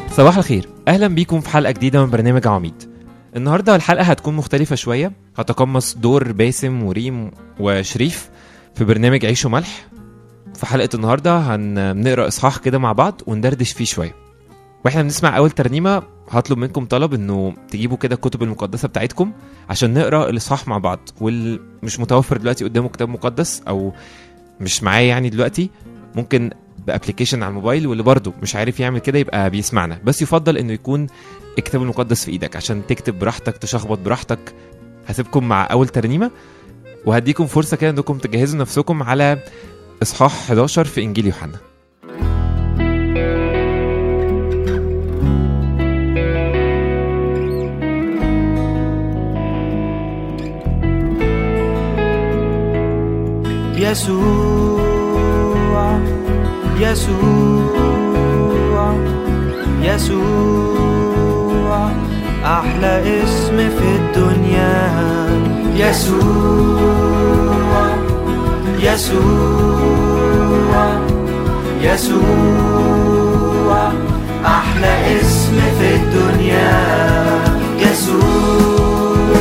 صباح الخير اهلا بيكم في حلقه جديده من برنامج عميد النهارده الحلقه هتكون مختلفه شويه هتقمص دور باسم وريم وشريف في برنامج عيش وملح في حلقه النهارده هنقرا اصحاح كده مع بعض وندردش فيه شويه واحنا بنسمع اول ترنيمه هطلب منكم طلب انه تجيبوا كده الكتب المقدسه بتاعتكم عشان نقرا الاصحاح مع بعض واللي مش متوفر دلوقتي قدامه كتاب مقدس او مش معايا يعني دلوقتي ممكن بابلكيشن على الموبايل واللي برضه مش عارف يعمل كده يبقى بيسمعنا بس يفضل انه يكون الكتاب المقدس في ايدك عشان تكتب براحتك تشخبط براحتك هسيبكم مع اول ترنيمه وهديكم فرصه كده انكم تجهزوا نفسكم على اصحاح 11 في انجيل يوحنا يسوع يسوع يسوع أحلى اسم في الدنيا يسوع يسوع يسوع أحلى اسم في الدنيا يسوع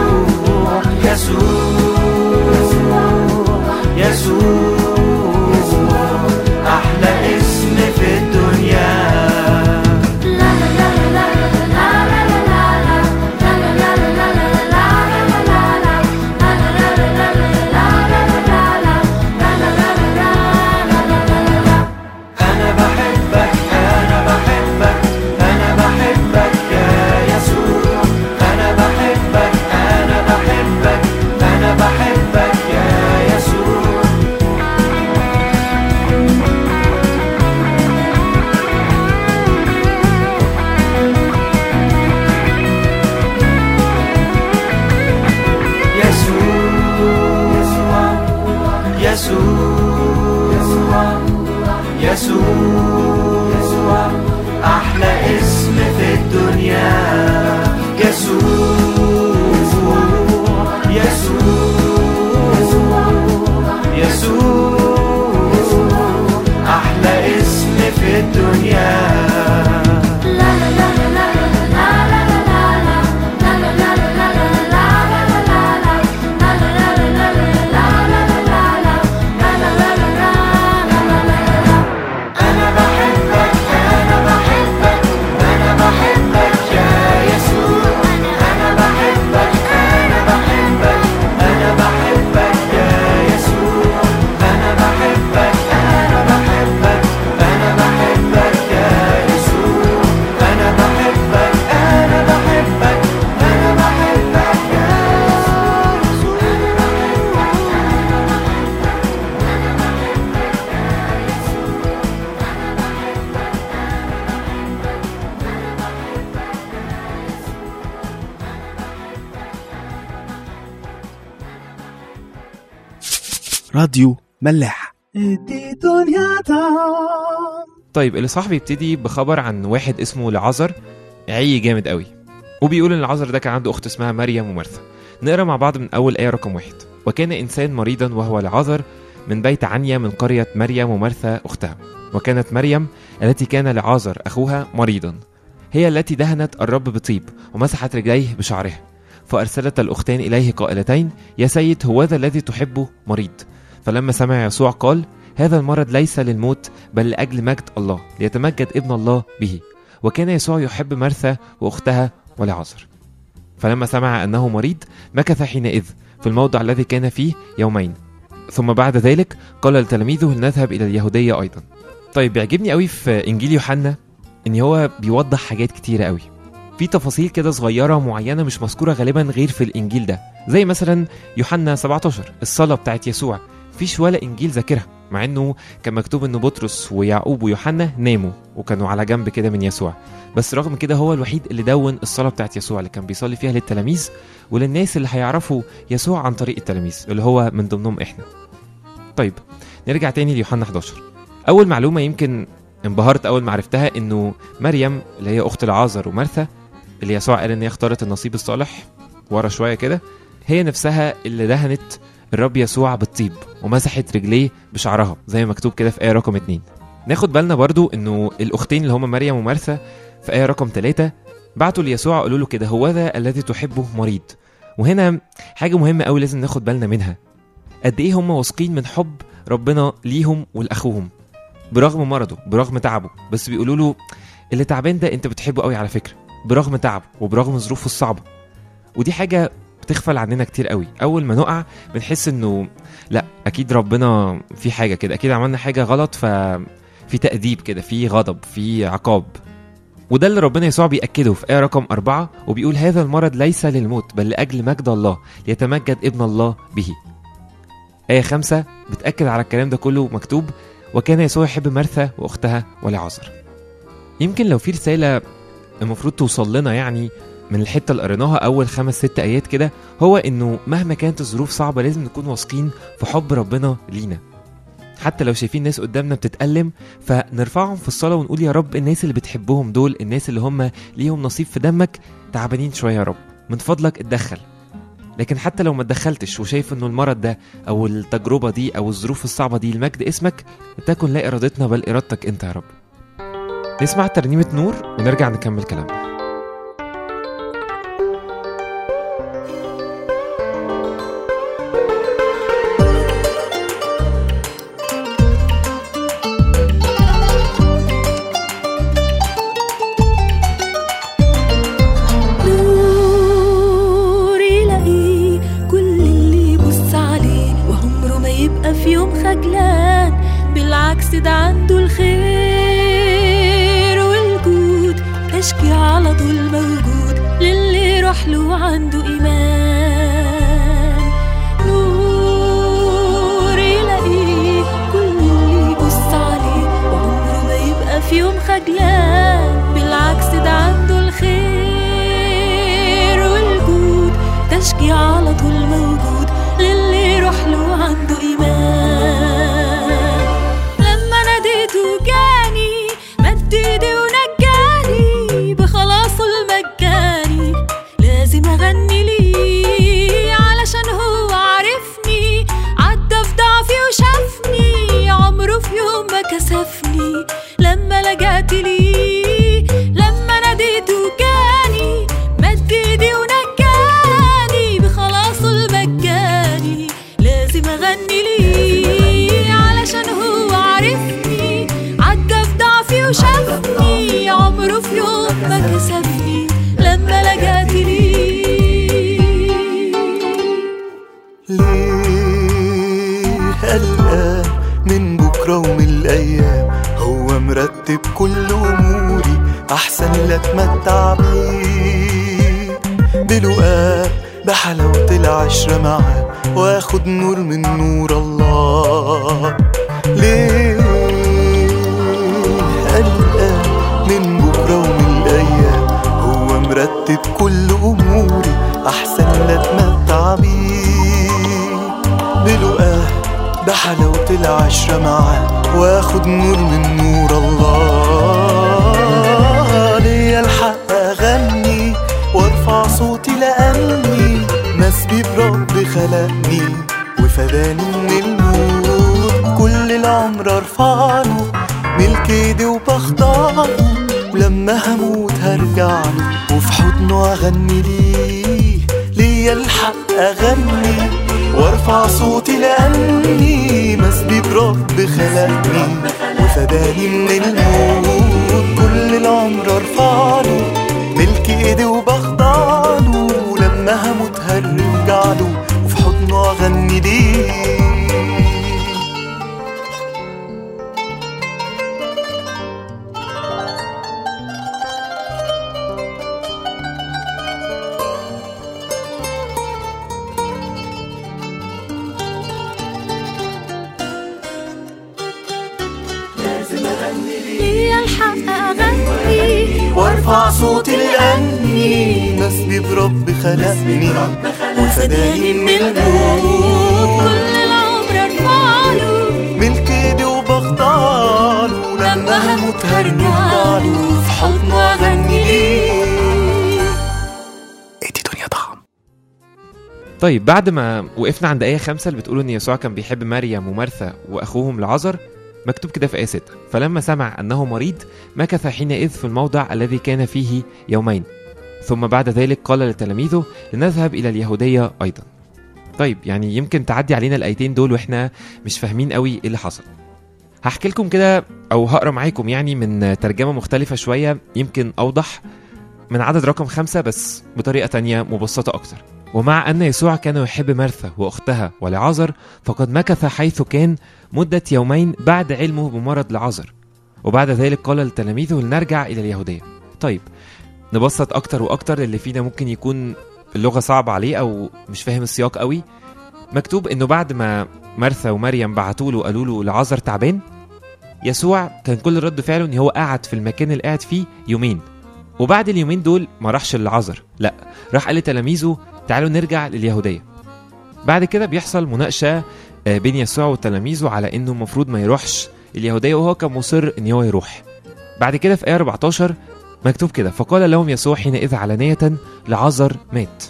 يسوع يسوع أحلى اسم في الدنيا أنا بحبك أنا بحبك أنا بحبك يا يسوع أنا بحبك أنا بحبك أنا بحبك يا يسوع يسوع يسوع يسوع أحلى اسم في الدنيا يسوع يسوع يسوع أحلى اسم في الدنيا أنا بحبك أنا بحبك أنا بحبك يا يسوع أنا بحبك أنا بحبك أنا بحبك يا يسوع أنا بحبك أنا بحبك أنا بحبك يا يسوع أنا بحبك أنا بحبك أنا بحبك يا يسوع راديو ملاح طيب الاصحاح بيبتدي بخبر عن واحد اسمه لعازر عي جامد قوي وبيقول ان لعازر ده كان عنده اخت اسمها مريم ومرثا نقرا مع بعض من اول ايه رقم واحد وكان انسان مريضا وهو لعازر من بيت عنيا من قريه مريم ومرثا اختها وكانت مريم التي كان لعازر اخوها مريضا هي التي دهنت الرب بطيب ومسحت رجليه بشعرها فارسلت الاختان اليه قائلتين يا سيد هوذا الذي تحبه مريض فلما سمع يسوع قال هذا المرض ليس للموت بل لأجل مجد الله ليتمجد ابن الله به وكان يسوع يحب مرثا وأختها ولعازر فلما سمع أنه مريض مكث حينئذ في الموضع الذي كان فيه يومين ثم بعد ذلك قال لتلاميذه لنذهب إلى اليهودية أيضا طيب بيعجبني قوي في إنجيل يوحنا إن هو بيوضح حاجات كتيرة قوي في تفاصيل كده صغيرة معينة مش مذكورة غالبا غير في الإنجيل ده زي مثلا يوحنا 17 الصلاة بتاعت يسوع مفيش ولا إنجيل ذاكرها مع انه كان مكتوب ان بطرس ويعقوب ويوحنا ناموا وكانوا على جنب كده من يسوع بس رغم كده هو الوحيد اللي دون الصلاه بتاعت يسوع اللي كان بيصلي فيها للتلاميذ وللناس اللي هيعرفوا يسوع عن طريق التلاميذ اللي هو من ضمنهم احنا طيب نرجع تاني ليوحنا 11 اول معلومه يمكن انبهرت اول ما عرفتها انه مريم اللي هي اخت العازر ومرثا اللي يسوع قال ان هي اختارت النصيب الصالح ورا شويه كده هي نفسها اللي دهنت الرب يسوع بالطيب ومسحت رجليه بشعرها زي ما مكتوب كده في آية رقم اتنين ناخد بالنا برضو انه الاختين اللي هما مريم ومرثا في آية رقم ثلاثة بعتوا ليسوع قالوا له كده هو ذا الذي تحبه مريض وهنا حاجة مهمة قوي لازم ناخد بالنا منها قد إيه هم واثقين من حب ربنا ليهم ولأخوهم برغم مرضه برغم تعبه بس بيقولوا له اللي تعبان ده انت بتحبه قوي على فكرة برغم تعبه وبرغم ظروفه الصعبة ودي حاجة بتغفل عننا كتير قوي اول ما نقع بنحس انه لا اكيد ربنا في حاجة كده اكيد عملنا حاجة غلط ففي تأديب كده في غضب في عقاب وده اللي ربنا يسوع بيأكده في آية رقم أربعة وبيقول هذا المرض ليس للموت بل لأجل مجد الله ليتمجد ابن الله به آية خمسة بتأكد على الكلام ده كله مكتوب وكان يسوع يحب مرثا وأختها ولعازر يمكن لو في رسالة المفروض توصل لنا يعني من الحتة اللي قريناها أول خمس ست آيات كده هو إنه مهما كانت الظروف صعبة لازم نكون واثقين في حب ربنا لينا حتى لو شايفين ناس قدامنا بتتألم فنرفعهم في الصلاة ونقول يا رب الناس اللي بتحبهم دول الناس اللي هم ليهم نصيب في دمك تعبانين شوية يا رب من فضلك اتدخل لكن حتى لو ما اتدخلتش وشايف انه المرض ده او التجربة دي او الظروف الصعبة دي لمجد اسمك تكن لا ارادتنا بل ارادتك انت يا رب نسمع ترنيمة نور ونرجع نكمل كلامنا نور يلاقيه كل اللي يبص عليه وعمره ما يبقى في يوم خجلان بالعكس ده عنده الخير والجود تشكي على طول موجود للي يروح له عنده إيمان نور يلاقيه كل اللي يبص عليه وعمره ما يبقى في يوم خجلان بالعكس ده عنده الخير والجود تشكي على طول موجود للي يروح له عنده إيمان لما ناديته جاني مد ايدي ونجاني بخلاصه المجاني لازم اغني ليه علشان هو عرفني عدى في ضعفي وشافني عمره في يوم ما كسفني لما لجأت ليه لما ناديته جاني مد ايدي ونجاني بخلاصه المجاني لازم اغني ليه علشان هو عرفني عدى في ضعفي وشافني عمره في يوم ما كسفني لما لجأت ليه ليه قلقان من بكرة ومن الأيام هو مرتب كل أموري أحسن لا أتمتع بيه بلقاه بحلاوة العشرة معاه وآخد نور من نور الله ليه قلقان من بكرة ومن الأيام هو مرتب كل أموري أحسن لا أتمتع بيه بلقاه بحلاوة العشرة معاه واخد نور من نور الله ليا الحق أغني وارفع صوتي لأني نسبي برب خلقني وفداني من الموت كل العمر ارفعله ملك ايدي وبخضعه ولما هموت هرجع له وفي حضنه اغني ليه ليا الحق اغني وارفع صوتي لاني مسبي برب خلقني وفداني من الموت كل العمر ارفع له ملك ايدي وبخضع له ولما هموت هرجع له وفي حضنه اغني ليه ليا الحق اغني وارفع صوتي لاني نسبي برب خلقني وفداني من الموت كل العمر ارفعله ملك ايدي وبخضعله لما هموت هرجع له في حضنه اغني ليه ادي دنيا طعم طيب بعد ما وقفنا عند آية خمسة اللي بتقول إن يسوع كان بيحب مريم ومرثا وأخوهم لعازر مكتوب كده في آية 6 فلما سمع أنه مريض مكث حينئذ في الموضع الذي كان فيه يومين ثم بعد ذلك قال لتلاميذه لنذهب إلى اليهودية أيضا طيب يعني يمكن تعدي علينا الآيتين دول وإحنا مش فاهمين قوي إيه اللي حصل هحكي لكم كده أو هقرا معاكم يعني من ترجمة مختلفة شوية يمكن أوضح من عدد رقم خمسة بس بطريقة تانية مبسطة أكتر ومع أن يسوع كان يحب مرثا وأختها ولعازر فقد مكث حيث كان مدة يومين بعد علمه بمرض لعازر وبعد ذلك قال لتلاميذه لنرجع إلى اليهودية طيب نبسط أكتر وأكتر اللي فينا ممكن يكون اللغة صعبة عليه أو مش فاهم السياق قوي مكتوب إنه بعد ما مرثا ومريم بعتوا له قالوا له لعازر تعبان يسوع كان كل رد فعله إن هو قعد في المكان اللي قاعد فيه يومين وبعد اليومين دول ما راحش لعازر لا راح قال لتلاميذه تعالوا نرجع لليهودية بعد كده بيحصل مناقشة آه، بين يسوع وتلاميذه على انه المفروض ما يروحش اليهودية وهو كان مصر ان هو يروح بعد كده في آية 14 مكتوب كده فقال لهم يسوع حينئذ علانية لعازر مات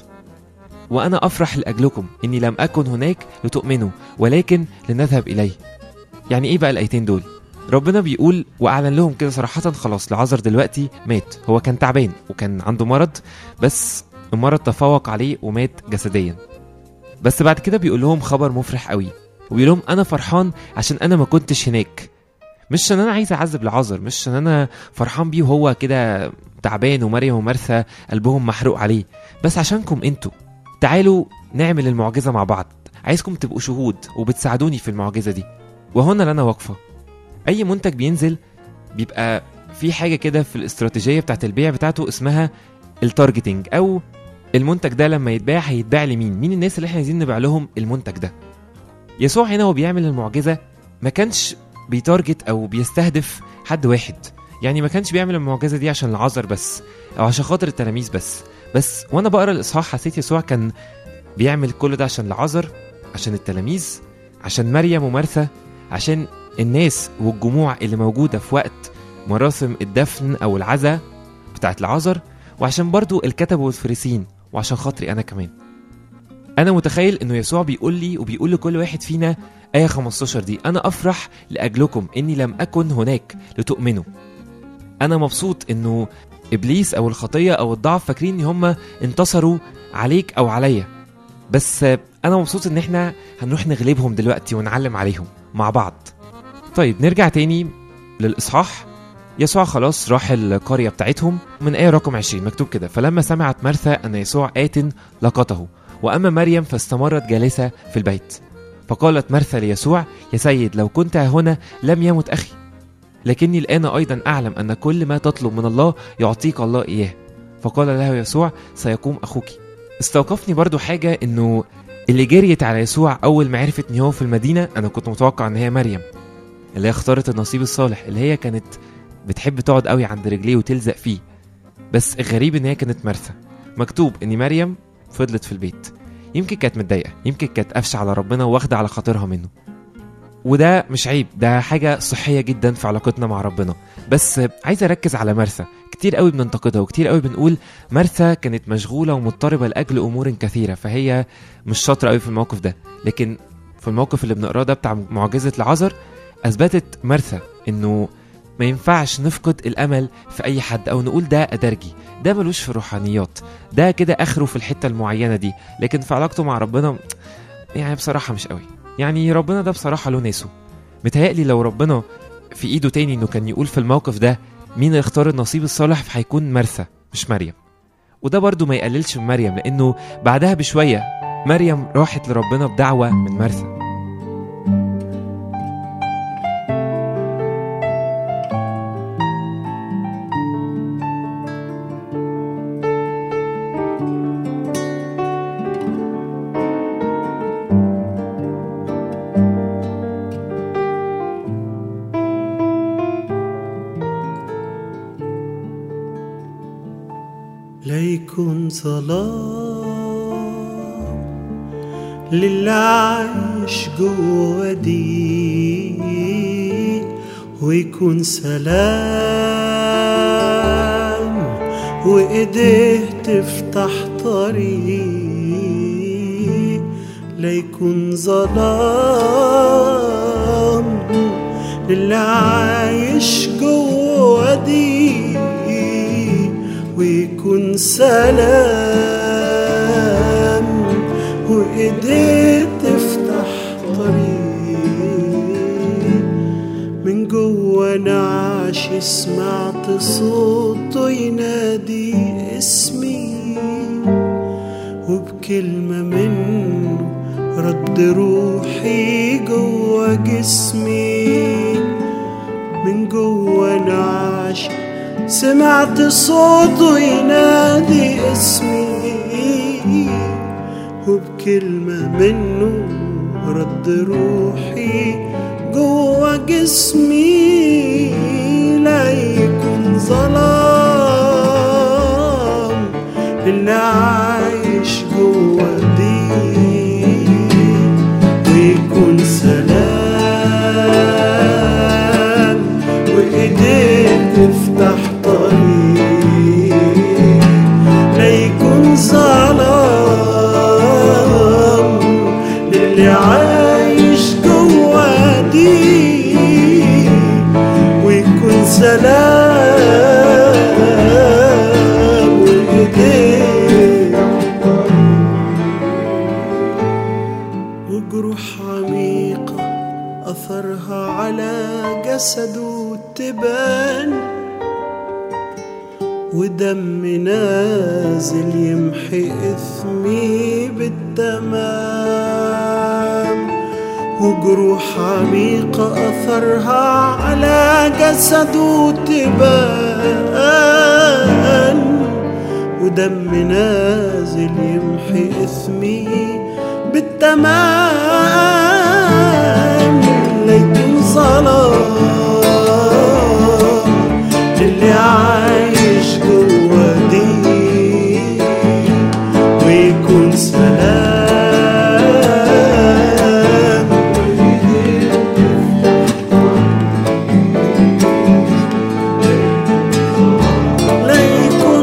وأنا أفرح لأجلكم إني لم أكن هناك لتؤمنوا ولكن لنذهب إليه يعني إيه بقى الآيتين دول ربنا بيقول وأعلن لهم كده صراحة خلاص لعازر دلوقتي مات هو كان تعبان وكان عنده مرض بس المرض تفوق عليه ومات جسديا بس بعد كده بيقول لهم خبر مفرح قوي وبيقول لهم انا فرحان عشان انا ما كنتش هناك مش عشان انا عايز اعذب لعازر مش عشان انا فرحان بيه وهو كده تعبان ومريم ومرثا قلبهم محروق عليه بس عشانكم انتوا تعالوا نعمل المعجزه مع بعض عايزكم تبقوا شهود وبتساعدوني في المعجزه دي وهنا اللي انا واقفه اي منتج بينزل بيبقى في حاجه كده في الاستراتيجيه بتاعت البيع بتاعته اسمها التارجتنج او المنتج ده لما يتباع هيتباع لمين مين الناس اللي احنا عايزين نبيع لهم المنتج ده يسوع هنا وهو بيعمل المعجزه ما كانش بيتارجت او بيستهدف حد واحد يعني ما كانش بيعمل المعجزه دي عشان العذر بس او عشان خاطر التلاميذ بس بس وانا بقرا الاصحاح حسيت يسوع كان بيعمل كل ده عشان العذر عشان التلاميذ عشان مريم ومرثا عشان الناس والجموع اللي موجوده في وقت مراسم الدفن او العزاء بتاعت العذر وعشان برضو الكتبة والفريسين وعشان خاطري أنا كمان أنا متخيل إنه يسوع بيقول لي وبيقول لكل واحد فينا آية 15 دي أنا أفرح لأجلكم إني لم أكن هناك لتؤمنوا أنا مبسوط إنه إبليس أو الخطية أو الضعف فاكرين إن هم انتصروا عليك أو عليا بس أنا مبسوط إن إحنا هنروح نغلبهم دلوقتي ونعلم عليهم مع بعض طيب نرجع تاني للإصحاح يسوع خلاص راح القرية بتاعتهم من آية رقم 20 مكتوب كده فلما سمعت مرثا أن يسوع آت لقته وأما مريم فاستمرت جالسة في البيت فقالت مرثا ليسوع يا سيد لو كنت هنا لم يمت أخي لكني الآن أيضا أعلم أن كل ما تطلب من الله يعطيك الله إياه فقال له يسوع سيقوم أخوك استوقفني برضو حاجة إنه اللي جريت على يسوع أول ما عرفت إن هو في المدينة أنا كنت متوقع إن هي مريم اللي هي اختارت النصيب الصالح اللي هي كانت بتحب تقعد قوي عند رجليه وتلزق فيه بس الغريب ان هي كانت مرثا مكتوب ان مريم فضلت في البيت يمكن كانت متضايقه يمكن كانت قافشه على ربنا واخده على خاطرها منه وده مش عيب ده حاجة صحية جدا في علاقتنا مع ربنا بس عايز أركز على مرثا كتير قوي بننتقدها وكتير قوي بنقول مرثا كانت مشغولة ومضطربة لأجل أمور كثيرة فهي مش شاطرة قوي في الموقف ده لكن في الموقف اللي بنقراه ده بتاع معجزة العذر أثبتت مرثا إنه ما ينفعش نفقد الامل في اي حد او نقول ده ادرجي ده ملوش في الروحانيات ده كده اخره في الحته المعينه دي لكن في علاقته مع ربنا يعني بصراحه مش قوي يعني ربنا ده بصراحه له ناسه متهيألي لو ربنا في ايده تاني انه كان يقول في الموقف ده مين اللي اختار النصيب الصالح فهيكون مرثا مش مريم وده برضو ما يقللش من مريم لانه بعدها بشويه مريم راحت لربنا بدعوه من مرثا ليكن ظلام للي عايش جوا دي ويكون سلام وايديه تفتح طريق ليكن ظلام للي عايش جوا دي ويكون سلام وإيديه تفتح طريق من جوا نعش سمعت صوته ينادي اسمي وبكلمة منه رد روحي جوا جسمي من جوا نعش سمعت صوته ينادي اسمي وبكلمة منه رد روحي جوا جسمي لا يكون ظلام اللي عايش جوا دي ويكون سلام وايديك تفتح طريق لا يكون ظلام للي عايش جوا دي ويكون سلام وايديك وجروح عميقة أثرها على جسده تبان ودم نازل يمحي إثمي بالتمام وجروح عميقة أثرها على جسده تبان ودم نازل يمحي إثمي بالتمام ليكون ظلام للي عايش جوا دي ويكون سلام لا يكون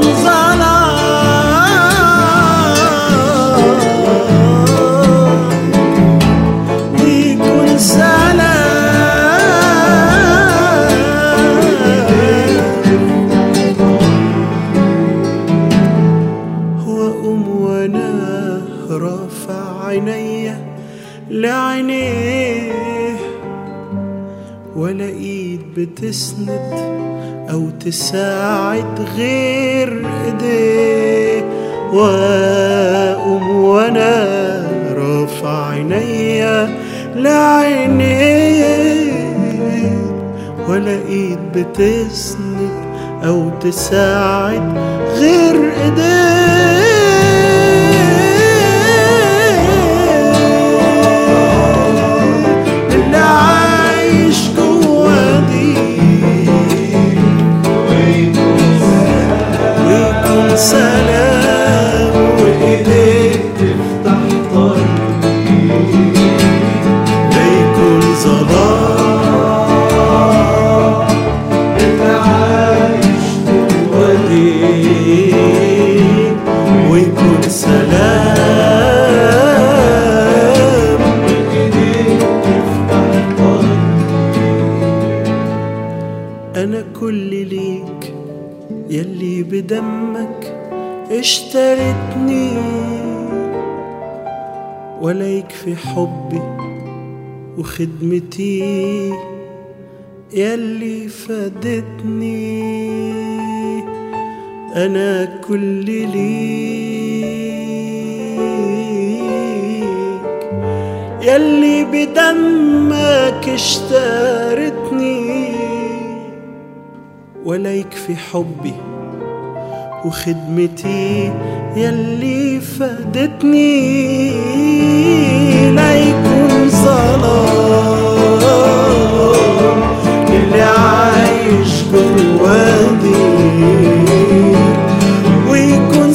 ظلام ويكون سلام وأقوم وأنا رافع عينيا لعينيه ولا ايد بتسند او تساعد غير ايديه واقوم وانا رافع عينيا لعينيه ولا ايد بتسند او تساعد غير ايديه اللي عايش جوا دي ويكون سلام وايديك تفتح طريق لا يكون ظلام اللي عايش جوا دي ويكون سلام وايديك تفتح طريق انا كل ليك يلي بدمك اشتريتني ولا يكفي حبي وخدمتي يلي فادتني انا كل ليك يلي بدمك اشترتني ولا يكفي حبي وخدمتي يلي فادتني لا يكون ظلام اللي عايش جوا دي ويكون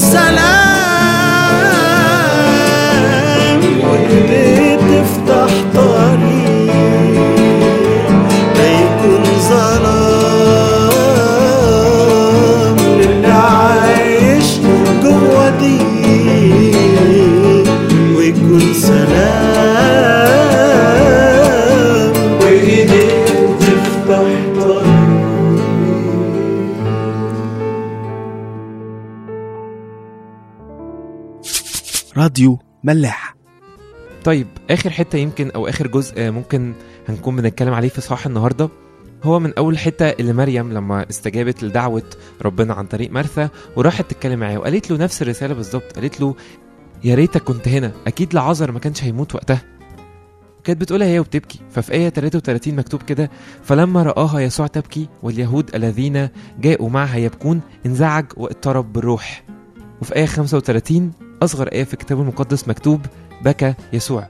سلام وايديه تفتح طريق لا يكون ظلام للي عايش جوا دي ويكون سلام راديو ملاح طيب اخر حته يمكن او اخر جزء آه، ممكن هنكون بنتكلم عليه في صح النهارده هو من اول حته اللي مريم لما استجابت لدعوه ربنا عن طريق مرثا وراحت تتكلم معاه وقالت له نفس الرساله بالظبط قالت له يا ريتك كنت هنا اكيد لعازر ما كانش هيموت وقتها كانت بتقولها هي وبتبكي ففي آية 33 مكتوب كده فلما رآها يسوع تبكي واليهود الذين جاءوا معها يبكون انزعج واضطرب بالروح وفي آية 35 أصغر آية في الكتاب المقدس مكتوب بكى يسوع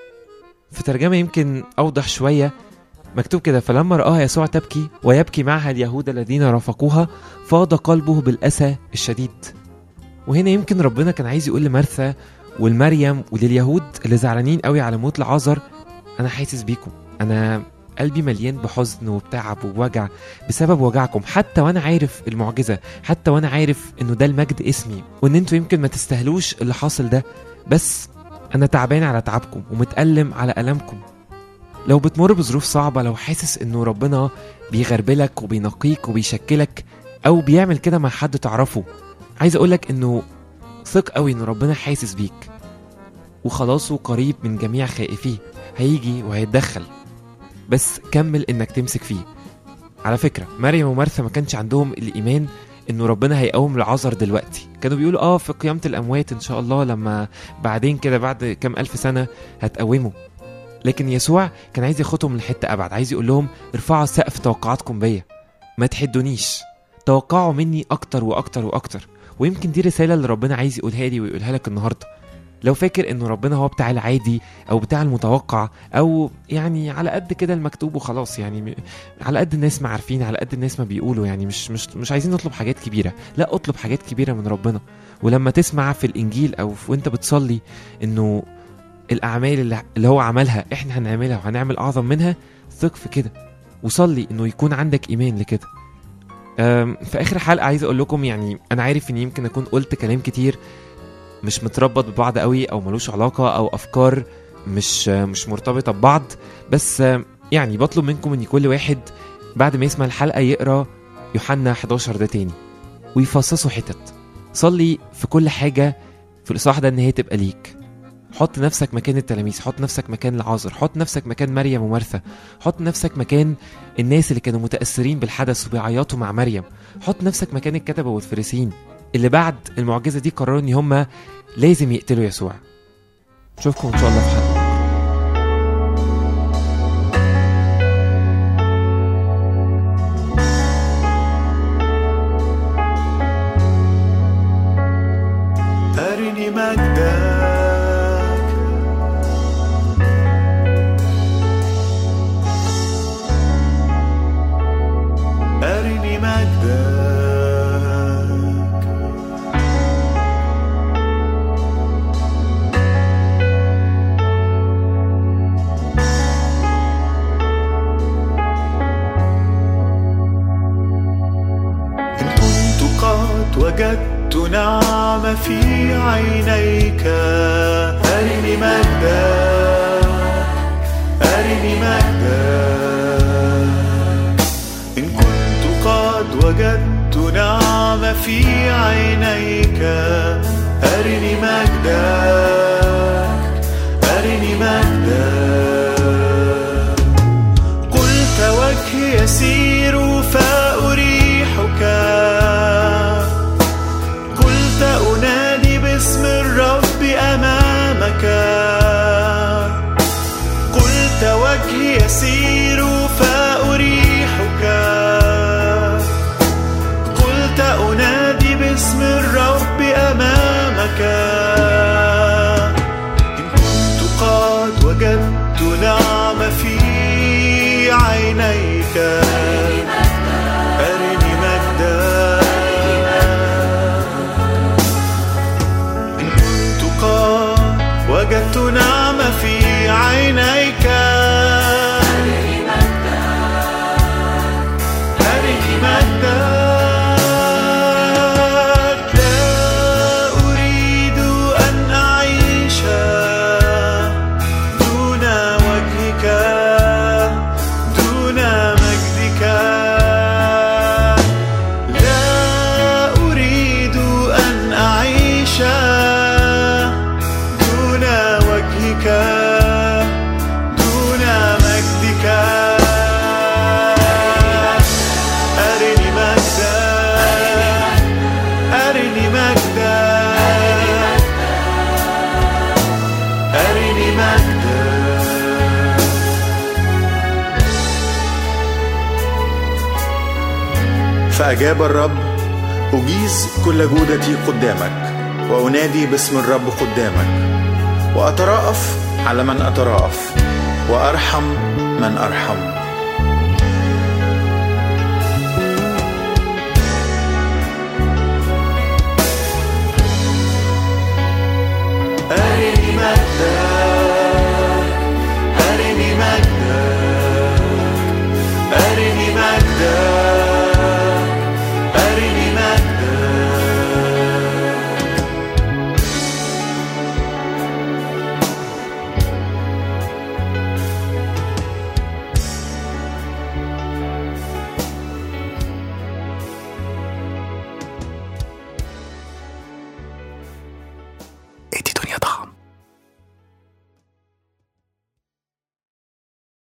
في ترجمة يمكن أوضح شوية مكتوب كده فلما رآها يسوع تبكي ويبكي معها اليهود الذين رافقوها فاض قلبه بالأسى الشديد وهنا يمكن ربنا كان عايز يقول لمرثا والمريم ولليهود اللي زعلانين قوي على موت لعازر أنا حاسس بيكم أنا قلبي مليان بحزن وبتعب ووجع بسبب وجعكم حتى وانا عارف المعجزه حتى وانا عارف انه ده المجد اسمي وان انتوا يمكن ما تستاهلوش اللي حاصل ده بس انا تعبان على تعبكم ومتألم على ألمكم لو بتمر بظروف صعبة لو حاسس انه ربنا بيغربلك وبينقيك وبيشكلك او بيعمل كده مع حد تعرفه عايز اقولك انه ثق قوي ان ربنا حاسس بيك وخلاصه قريب من جميع خائفيه هيجي وهيتدخل بس كمل انك تمسك فيه على فكرة مريم ومرثا ما كانش عندهم الإيمان إنه ربنا هيقوم العذر دلوقتي كانوا بيقولوا آه في قيامة الأموات إن شاء الله لما بعدين كده بعد كام ألف سنة هتقوموا لكن يسوع كان عايز ياخدهم لحتة أبعد عايز يقول لهم ارفعوا سقف توقعاتكم بيا ما تحدونيش توقعوا مني أكتر وأكتر وأكتر ويمكن دي رسالة اللي ربنا عايز يقولها لي ويقولها لك النهاردة لو فاكر انه ربنا هو بتاع العادي او بتاع المتوقع او يعني على قد كده المكتوب وخلاص يعني م- على قد الناس ما عارفين على قد الناس ما بيقولوا يعني مش مش مش عايزين نطلب حاجات كبيره لا اطلب حاجات كبيره من ربنا ولما تسمع في الانجيل او في وانت بتصلي انه الاعمال اللي اللي هو عملها احنا هنعملها وهنعمل اعظم منها ثق في كده وصلي انه يكون عندك ايمان لكده أم، في اخر حلقه عايز اقول لكم يعني انا عارف ان يمكن اكون قلت كلام كتير مش متربط ببعض قوي او ملوش علاقه او افكار مش مش مرتبطه ببعض بس يعني بطلب منكم ان كل واحد بعد ما يسمع الحلقه يقرا يوحنا 11 ده تاني ويفصصوا حتت صلي في كل حاجه في الاصحاح ده ان هي تبقى ليك حط نفسك مكان التلاميذ حط نفسك مكان العازر حط نفسك مكان مريم ومرثا حط نفسك مكان الناس اللي كانوا متاثرين بالحدث وبيعيطوا مع مريم حط نفسك مكان الكتبه والفريسين اللي بعد المعجزه دي قرروا ان هم لازم يقتلوا يسوع نشوفكم ان شاء الله في حلقه أرني مجدك أرني مجدك إن كنت قد وجدت نعمة في عينيك أرني مجدك أرني مجدك إن كنت قد وجدت نعمة في عينيك أرني مجدك أرني مجدك قلت وجهي يسير فأريحك قلت أنادي باسم الرب أمامك قلت وجهي يسير فأريحك قلت أنادي باسم الرب أمامك إن كنت قد وجدت نعمة في عينيك أرني مجدك إن كنت قد وجدت نعمة في عينيك أرني مجدك لا أريد أن أعيش دون وجهك دون مجدك فأجاب الرب أجيز كل جودتي قدامك وأنادي باسم الرب قدامك وأتراءف على من أتراءف وأرحم من أرحم